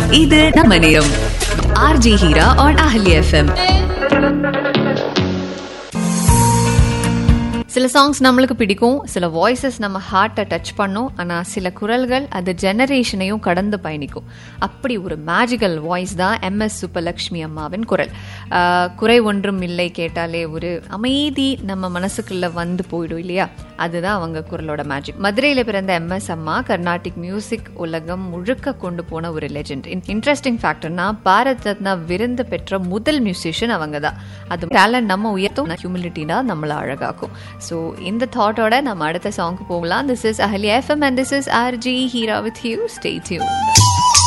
இது நம்ம நேரம் ஆர்ஜி ஹீரா ஆன் அஹலி எஃப்எம் சில சாங்ஸ் நம்மளுக்கு பிடிக்கும் சில வாய்ஸஸ் நம்ம ஹார்ட்டை டச் பண்ணும் ஆனால் சில குரல்கள் அது ஜெனரேஷனையும் கடந்து பயணிக்கும் அப்படி ஒரு மேஜிக்கல் வாய்ஸ் தான் எம்எஸ் சுப்பலக்ஷ்மி அம்மாவின் குரல் ஆஹ், குறை ஒன்றும் இல்லை கேட்டாலே ஒரு அமைதி நம்ம மனசுக்குள்ள வந்து போயிடும் இல்லையா அதுதான் அவங்க குரலோட மேஜிக் மதுரையில் பிறந்த எம்எஸ் அம்மா கர்நாடிக் மியூசிக் உலகம் முழுக்க கொண்டு போன ஒரு லெஜெண்ட் இன்ட்ரெஸ்டிங் ஃபேக்டர்னா பாரத் ரத்னா விருது பெற்ற முதல் மியூசிஷியன் அவங்க தான் அது டேலண்ட் நம்ம உயர்த்தும் ஹியூமிலிட்டி தான் நம்மளை அழகாக்கும் ஸோ இந்த தாட்டோட நம்ம அடுத்த சாங்க்கு போகலாம் திஸ் இஸ் அஹலி FM and this is RJ Heera with you stay tune